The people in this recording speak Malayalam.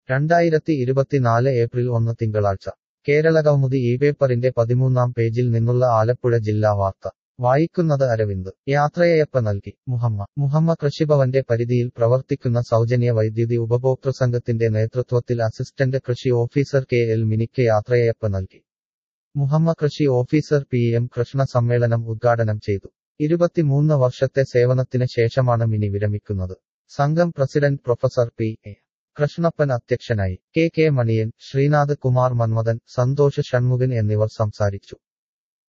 രണ്ടായിരത്തി ഇരുപത്തിനാല് ഏപ്രിൽ ഒന്ന് തിങ്കളാഴ്ച കേരളകൗമുദി ഈ പേപ്പറിന്റെ പതിമൂന്നാം പേജിൽ നിന്നുള്ള ആലപ്പുഴ ജില്ലാ വാർത്ത വായിക്കുന്നത് അരവിന്ദ് യാത്രയയപ്പ നൽകി മുഹമ്മ മുഹമ്മ കൃഷിഭവന്റെ പരിധിയിൽ പ്രവർത്തിക്കുന്ന സൗജന്യ വൈദ്യുതി ഉപഭോക്തൃ സംഘത്തിന്റെ നേതൃത്വത്തിൽ അസിസ്റ്റന്റ് കൃഷി ഓഫീസർ കെ എൽ മിനിക്ക് യാത്രയയപ്പ നൽകി മുഹമ്മ കൃഷി ഓഫീസർ പി എം കൃഷ്ണ സമ്മേളനം ഉദ്ഘാടനം ചെയ്തു ഇരുപത്തിമൂന്ന് വർഷത്തെ സേവനത്തിന് ശേഷമാണ് മിനി വിരമിക്കുന്നത് സംഘം president professor P A Krishnappan അധ്യക്ഷനായി കെ കെ മണിയൻ ശ്രീനാഥ് കുമാർ മന്മഥൻ സന്തോഷ് ഷൺമുഖൻ എന്നിവർ സംസാരിച്ചു